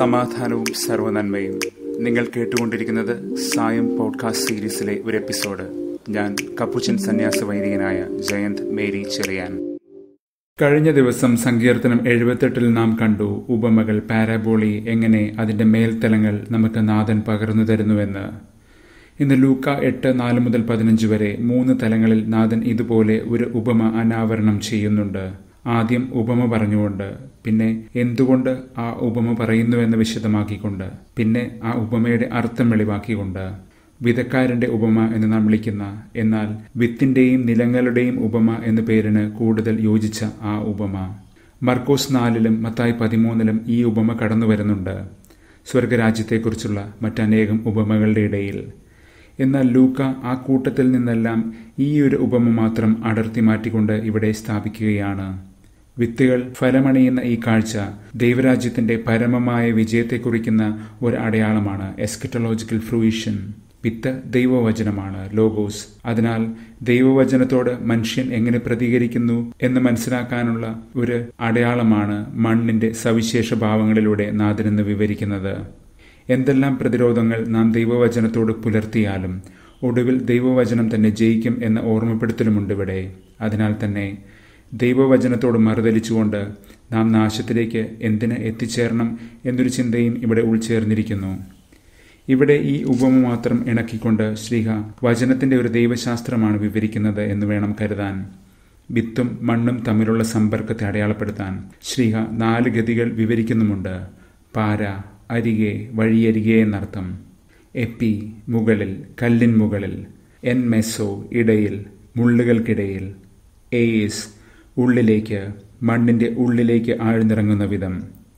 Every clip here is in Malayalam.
സമാധാനവും സർവനന്മയും നിങ്ങൾ കേട്ടുകൊണ്ടിരിക്കുന്നത് സായം പോഡ്കാസ്റ്റ് സീരീസിലെ ഒരു എപ്പിസോഡ് ഞാൻ കപ്പുച്ചൻ സന്യാസ വൈദികനായ ജയന്ത് മേരി ചെറിയാൻ കഴിഞ്ഞ ദിവസം സങ്കീർത്തനം എഴുപത്തെട്ടിൽ നാം കണ്ടു ഉപമകൾ പാരാബോളി എങ്ങനെ അതിന്റെ മേൽത്തലങ്ങൾ നമുക്ക് നാഥൻ പകർന്നു തരുന്നുവെന്ന് ഇന്ന് ലൂക്ക എട്ട് നാല് മുതൽ പതിനഞ്ച് വരെ മൂന്ന് തലങ്ങളിൽ നാഥൻ ഇതുപോലെ ഒരു ഉപമ അനാവരണം ചെയ്യുന്നുണ്ട് ആദ്യം ഉപമ പറഞ്ഞുകൊണ്ട് പിന്നെ എന്തുകൊണ്ട് ആ ഉപമ പറയുന്നുവെന്ന് വിശദമാക്കിക്കൊണ്ട് പിന്നെ ആ ഉപമയുടെ അർത്ഥം വെളിവാക്കിക്കൊണ്ട് വിധക്കാരന്റെ ഉപമ എന്ന് നാം വിളിക്കുന്ന എന്നാൽ വിത്തിന്റെയും നിലങ്ങളുടെയും ഉപമ എന്ന പേരിന് കൂടുതൽ യോജിച്ച ആ ഉപമ മർക്കോസ് നാലിലും മത്തായി പതിമൂന്നിലും ഈ ഉപമ കടന്നു വരുന്നുണ്ട് സ്വർഗരാജ്യത്തെക്കുറിച്ചുള്ള മറ്റനേകം ഉപമകളുടെ ഇടയിൽ എന്നാൽ ലൂക്ക ആ കൂട്ടത്തിൽ നിന്നെല്ലാം ഈ ഒരു ഉപമ മാത്രം അടർത്തി മാറ്റിക്കൊണ്ട് ഇവിടെ സ്ഥാപിക്കുകയാണ് വിത്തുകൾ ഫലമണിയുന്ന ഈ കാഴ്ച ദൈവരാജ്യത്തിന്റെ പരമമായ വിജയത്തെ കുറിക്കുന്ന ഒരു അടയാളമാണ് എസ്കറ്റോളജിക്കൽ ഫ്രൂയിഷൻ വിത്ത് ദൈവവചനമാണ് ലോഗോസ് അതിനാൽ ദൈവവചനത്തോട് മനുഷ്യൻ എങ്ങനെ പ്രതികരിക്കുന്നു എന്ന് മനസ്സിലാക്കാനുള്ള ഒരു അടയാളമാണ് മണ്ണിന്റെ സവിശേഷ ഭാവങ്ങളിലൂടെ നാഥനെന്ന് വിവരിക്കുന്നത് എന്തെല്ലാം പ്രതിരോധങ്ങൾ നാം ദൈവവചനത്തോട് പുലർത്തിയാലും ഒടുവിൽ ദൈവവചനം തന്നെ ജയിക്കും എന്ന ഓർമ്മപ്പെടുത്തലുമുണ്ട് ഇവിടെ അതിനാൽ തന്നെ ദൈവവചനത്തോട് മറുതലിച്ചുകൊണ്ട് നാം നാശത്തിലേക്ക് എന്തിന് എത്തിച്ചേരണം എന്നൊരു ചിന്തയും ഇവിടെ ഉൾച്ചേർന്നിരിക്കുന്നു ഇവിടെ ഈ ഉപമ മാത്രം ഇണക്കിക്കൊണ്ട് ശ്രീഹ വചനത്തിന്റെ ഒരു ദൈവശാസ്ത്രമാണ് വിവരിക്കുന്നത് എന്ന് വേണം കരുതാൻ വിത്തും മണ്ണും തമ്മിലുള്ള സമ്പർക്കത്തെ അടയാളപ്പെടുത്താൻ ശ്രീഹ നാല് ഗതികൾ വിവരിക്കുന്നുമുണ്ട് പാര അരികെ വഴിയരികെ എന്നർത്ഥം എപ്പി മുകളിൽ കല്ലിൻ മുകളിൽ എൻ മെസ്സോ ഇടയിൽ മുള്ളുകൾക്കിടയിൽ എയിസ് ഉള്ളിലേക്ക് മണ്ണിന്റെ ഉള്ളിലേക്ക് ആഴ്ന്നിറങ്ങുന്ന വിധം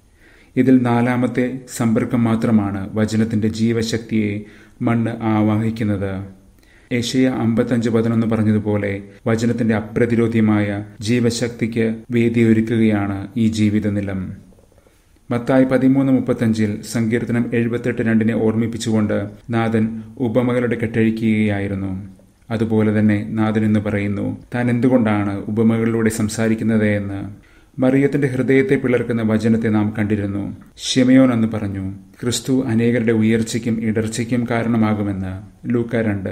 ഇതിൽ നാലാമത്തെ സമ്പർക്കം മാത്രമാണ് വചനത്തിന്റെ ജീവശക്തിയെ മണ്ണ് ആവാഹിക്കുന്നത് ഏഷ്യ അമ്പത്തഞ്ച് പതിനൊന്ന് പറഞ്ഞതുപോലെ വചനത്തിന്റെ അപ്രതിരോധ്യമായ ജീവശക്തിക്ക് വേദിയൊരുക്കുകയാണ് ഈ ജീവിത നിലം മത്തായി പതിമൂന്ന് മുപ്പത്തഞ്ചിൽ സങ്കീർത്തനം എഴുപത്തെട്ട് രണ്ടിനെ ഓർമ്മിപ്പിച്ചുകൊണ്ട് നാഥൻ ഉപമകളുടെ കെട്ടഴിക്കുകയായിരുന്നു അതുപോലെ തന്നെ നാഥൻ എന്ന് പറയുന്നു താൻ എന്തുകൊണ്ടാണ് ഉപമകളിലൂടെ സംസാരിക്കുന്നത് എന്ന് മറിയത്തിന്റെ ഹൃദയത്തെ പിളർക്കുന്ന വചനത്തെ നാം കണ്ടിരുന്നു ഷിമയോൻ എന്ന് പറഞ്ഞു ക്രിസ്തു അനേകരുടെ ഉയർച്ചയ്ക്കും ഇടർച്ചയ്ക്കും കാരണമാകുമെന്ന് ലൂക്ക രണ്ട്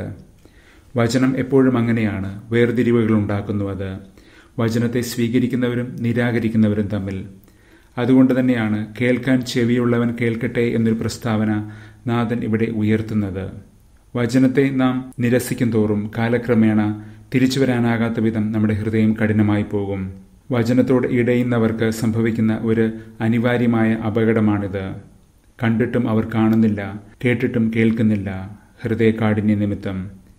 വചനം എപ്പോഴും അങ്ങനെയാണ് വേർതിരിവുകൾ ഉണ്ടാക്കുന്നു അത് വചനത്തെ സ്വീകരിക്കുന്നവരും നിരാകരിക്കുന്നവരും തമ്മിൽ അതുകൊണ്ട് തന്നെയാണ് കേൾക്കാൻ ചെവിയുള്ളവൻ കേൾക്കട്ടെ എന്നൊരു പ്രസ്താവന നാഥൻ ഇവിടെ ഉയർത്തുന്നത് വചനത്തെ നാം നിരസിക്കും തോറും കാലക്രമേണ തിരിച്ചു വരാനാകാത്ത വിധം നമ്മുടെ ഹൃദയം കഠിനമായി പോകും വചനത്തോട് ഇടയുന്നവർക്ക് സംഭവിക്കുന്ന ഒരു അനിവാര്യമായ അപകടമാണിത് കണ്ടിട്ടും അവർ കാണുന്നില്ല കേട്ടിട്ടും കേൾക്കുന്നില്ല ഹൃദയകാഠിന്യ നിമിത്തം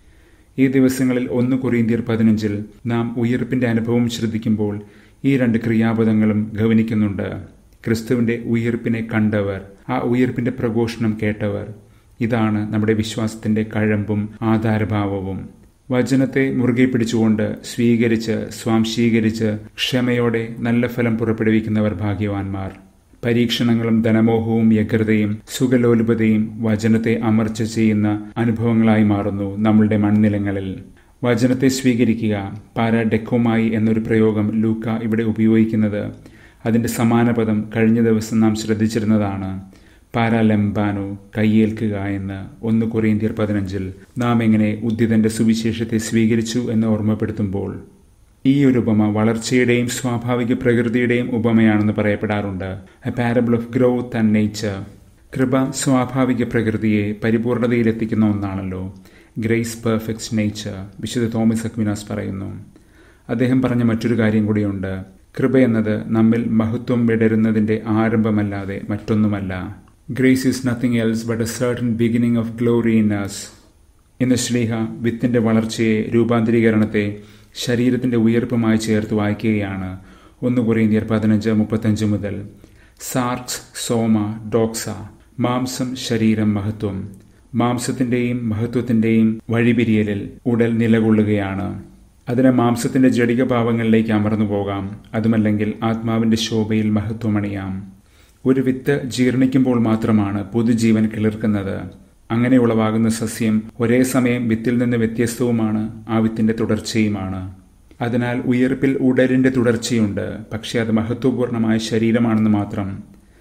ഈ ദിവസങ്ങളിൽ ഒന്ന് കൊറിയന്തിയർ പതിനഞ്ചിൽ നാം ഉയർപ്പിന്റെ അനുഭവം ശ്രദ്ധിക്കുമ്പോൾ ഈ രണ്ട് ക്രിയാപദങ്ങളും ഗവനിക്കുന്നുണ്ട് ക്രിസ്തുവിന്റെ ഉയർപ്പിനെ കണ്ടവർ ആ ഉയർപ്പിന്റെ പ്രഘോഷണം കേട്ടവർ ഇതാണ് നമ്മുടെ വിശ്വാസത്തിന്റെ കഴമ്പും ആധാരഭാവവും വചനത്തെ മുറുകെ പിടിച്ചുകൊണ്ട് സ്വീകരിച്ച് സ്വാംശീകരിച്ച് ക്ഷമയോടെ നല്ല ഫലം പുറപ്പെടുവിക്കുന്നവർ ഭാഗ്യവാന്മാർ പരീക്ഷണങ്ങളും ധനമോഹവും വ്യഗ്രതയും സുഖലോലുപതയും വചനത്തെ അമർച്ച ചെയ്യുന്ന അനുഭവങ്ങളായി മാറുന്നു നമ്മളുടെ മൺനിലങ്ങളിൽ വചനത്തെ സ്വീകരിക്കുക പാരാഡെക്കോമായി എന്നൊരു പ്രയോഗം ലൂക്ക ഇവിടെ ഉപയോഗിക്കുന്നത് അതിന്റെ സമാന പദം കഴിഞ്ഞ ദിവസം നാം ശ്രദ്ധിച്ചിരുന്നതാണ് പാരാലെംബാനോ കയ്യേൽക്കുക എന്ന് ഒന്ന് കൊറിയന്തിയർ പതിനഞ്ചിൽ നാം എങ്ങനെ ഉദ്ധിതന്റെ സുവിശേഷത്തെ സ്വീകരിച്ചു എന്ന് ഓർമ്മപ്പെടുത്തുമ്പോൾ ഈ ഒരു ഉപമ വളർച്ചയുടെയും സ്വാഭാവിക പ്രകൃതിയുടെയും ഉപമയാണെന്ന് പറയപ്പെടാറുണ്ട് a parable of growth and nature കൃപ സ്വാഭാവിക പ്രകൃതിയെ പരിപൂർണതയിലെത്തിക്കുന്ന ഒന്നാണല്ലോ ഗ്രേസ് പെർഫെക്റ്റ് നേച്ചർ വിശുദ്ധ തോമസ് അക്വിനാസ് പറയുന്നു അദ്ദേഹം പറഞ്ഞ മറ്റൊരു കാര്യം കൂടിയുണ്ട് കൃപ എന്നത് നമ്മിൽ മഹത്വം വിടരുന്നതിന്റെ ആരംഭമല്ലാതെ മറ്റൊന്നുമല്ല grace is nothing else but a certain beginning of glory in us ഇന്ന് ശ്ലീഹ വിത്തിന്റെ വളർച്ചയെ രൂപാന്തരീകരണത്തെ ശരീരത്തിന്റെ ഉയർപ്പുമായി ചേർത്ത് വായിക്കുകയാണ് ഒന്ന് കുറേന്ത്യർ പതിനഞ്ച് മുപ്പത്തഞ്ച് മുതൽ സാർക്സ് സോമ ഡോക്സ മാംസം ശരീരം മഹത്വം മാംസത്തിന്റെയും മഹത്വത്തിന്റെയും വഴിപിരിയലിൽ ഉടൽ നിലകൊള്ളുകയാണ് അതിനെ മാംസത്തിന്റെ ജടിക ഭാവങ്ങളിലേക്ക് അമർന്നു പോകാം അതുമല്ലെങ്കിൽ ആത്മാവിന്റെ ശോഭയിൽ മഹത്വമണിയാം ഒരു വിത്ത് ജീർണിക്കുമ്പോൾ മാത്രമാണ് പുതുജീവൻ കിളിർക്കുന്നത് അങ്ങനെ ഉളവാകുന്ന സസ്യം ഒരേ സമയം വിത്തിൽ നിന്ന് വ്യത്യസ്തവുമാണ് ആ വിത്തിന്റെ തുടർച്ചയുമാണ് അതിനാൽ ഉയർപ്പിൽ ഉടലിന്റെ തുടർച്ചയുണ്ട് പക്ഷേ അത് മഹത്വപൂർണമായ ശരീരമാണെന്ന് മാത്രം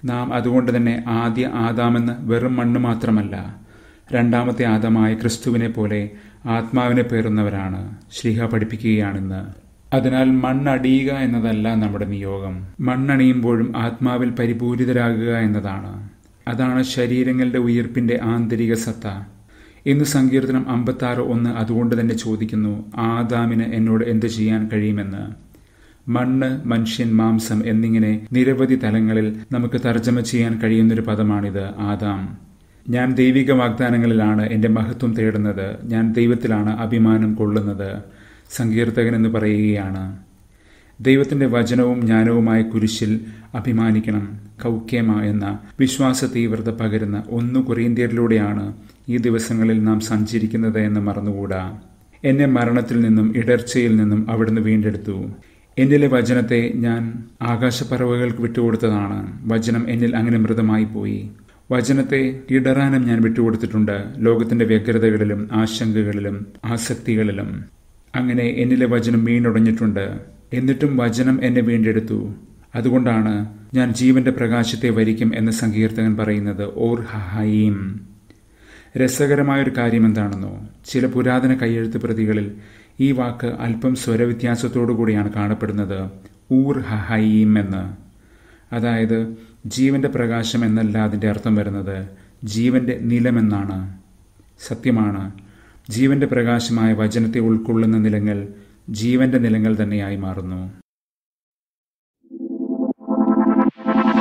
നാം അതുകൊണ്ട് തന്നെ ആദ്യ ആദാമെന്ന് വെറും മണ്ണ് മാത്രമല്ല രണ്ടാമത്തെ ആദമായ ക്രിസ്തുവിനെ പോലെ ആത്മാവിനെ പേറുന്നവരാണ് ശ്രീഹ പഠിപ്പിക്കുകയാണിന്ന് അതിനാൽ മണ്ണടിയുക എന്നതല്ല നമ്മുടെ നിയോഗം മണ്ണണിയുമ്പോഴും ആത്മാവിൽ പരിപൂരിതരാകുക എന്നതാണ് അതാണ് ശരീരങ്ങളുടെ ഉയർപ്പിന്റെ ആന്തരിക സത്ത ഇന്ന് സങ്കീർത്തനം അമ്പത്താറ് ഒന്ന് അതുകൊണ്ട് തന്നെ ചോദിക്കുന്നു ആദാമിന് എന്നോട് എന്ത് ചെയ്യാൻ കഴിയുമെന്ന് മണ്ണ് മനുഷ്യൻ മാംസം എന്നിങ്ങനെ നിരവധി തലങ്ങളിൽ നമുക്ക് തർജ്ജമ ചെയ്യാൻ കഴിയുന്നൊരു പദമാണിത് ആദാം ഞാൻ ദൈവിക വാഗ്ദാനങ്ങളിലാണ് എൻ്റെ മഹത്വം തേടുന്നത് ഞാൻ ദൈവത്തിലാണ് അഭിമാനം കൊള്ളുന്നത് സങ്കീർത്തകൻ എന്ന് പറയുകയാണ് ദൈവത്തിന്റെ വചനവും ജ്ഞാനവുമായ കുരിശിൽ അഭിമാനിക്കണം കൗക്കേമ എന്ന വിശ്വാസ തീവ്രത പകരുന്ന ഒന്നു കൊറിയന്ത്യരിലൂടെയാണ് ഈ ദിവസങ്ങളിൽ നാം സഞ്ചരിക്കുന്നത് എന്ന് മറന്നുകൂടാ എന്നെ മരണത്തിൽ നിന്നും ഇടർച്ചയിൽ നിന്നും അവിടുന്ന് വീണ്ടെടുത്തു എന്നിലെ വചനത്തെ ഞാൻ ആകാശപ്പറവുകൾക്ക് വിട്ടുകൊടുത്തതാണ് വചനം എന്നിൽ അങ്ങനെ മൃതമായി പോയി വചനത്തെ ഇടറാനും ഞാൻ വിട്ടുകൊടുത്തിട്ടുണ്ട് ലോകത്തിന്റെ വ്യഗ്രതകളിലും ആശങ്കകളിലും ആസക്തികളിലും അങ്ങനെ എന്നിലെ വചനം വീണുടഞ്ഞിട്ടുണ്ട് എന്നിട്ടും വചനം എന്നെ വീണ്ടെടുത്തു അതുകൊണ്ടാണ് ഞാൻ ജീവന്റെ പ്രകാശത്തെ വരിക്കും എന്ന സങ്കീർത്തകൻ പറയുന്നത് ഓർ ഹഹീം രസകരമായൊരു കാര്യം എന്താണെന്നോ ചില പുരാതന കയ്യെഴുത്ത് പ്രതികളിൽ ഈ വാക്ക് അല്പം സ്വരവ്യത്യാസത്തോടു കൂടിയാണ് കാണപ്പെടുന്നത് ഊർ ഹഹീം എന്ന് അതായത് ജീവന്റെ പ്രകാശം എന്നല്ല അതിൻ്റെ അർത്ഥം വരുന്നത് ജീവന്റെ നിലമെന്നാണ് സത്യമാണ് ജീവന്റെ പ്രകാശമായ വചനത്തെ ഉൾക്കൊള്ളുന്ന നിലങ്ങൾ ജീവന്റെ നിലങ്ങൾ തന്നെയായി മാറുന്നു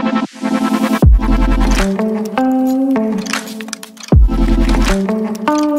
thank you